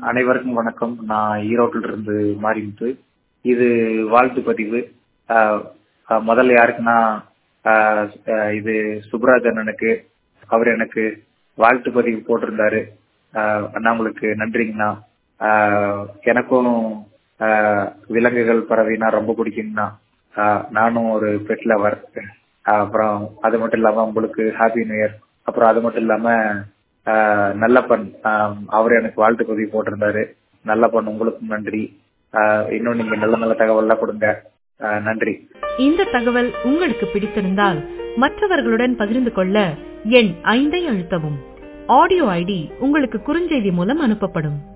அனைவருக்கும் வணக்கம் நான் ஈரோட்டில் இருந்து மாறிமுத்து இது வாழ்த்து பதிவு ஆஹ் ஆஹ் முதல்ல யாருக்குன்னா ஆஹ் ஆஹ் இது சுப்ராஜ் அண்ணனுக்கு அவர் எனக்கு வாழ்த்து பதிவு போட்டிருந்தாரு ஆஹ் அண்ணா உங்களுக்கு நன்றிங்கண்ணா ஆஹ் எனக்கும் ஆஹ் விலங்குகள் பறவைனா ரொம்ப பிடிக்குங்கண்ணா ஆஹ் நானும் ஒரு பெட் லவர் அப்புறம் அது மட்டும் இல்லாம உங்களுக்கு ஹாப்பி நியூ இயர் அப்புறம் அது மட்டும் இல்லாம ஆஹ் நல்லப்பன் ஆஹ் அவர் எனக்கு வாழ்த்து பதிவு போட்டிருந்தாரு நல்லப்பன் உங்களுக்கும் நன்றி ஆஹ் இன்னும் நீங்க நல்ல நல்ல தகவல்லாம் கொடுங்க ஆஹ் நன்றி இந்த தகவல் உங்களுக்கு பிடித்திருந்தால் மற்றவர்களுடன் பகிர்ந்து கொள்ள எண் ஐந்தை அழுத்தவும் ஆடியோ ஐடி உங்களுக்கு குறுஞ்செய்தி மூலம் அனுப்பப்படும்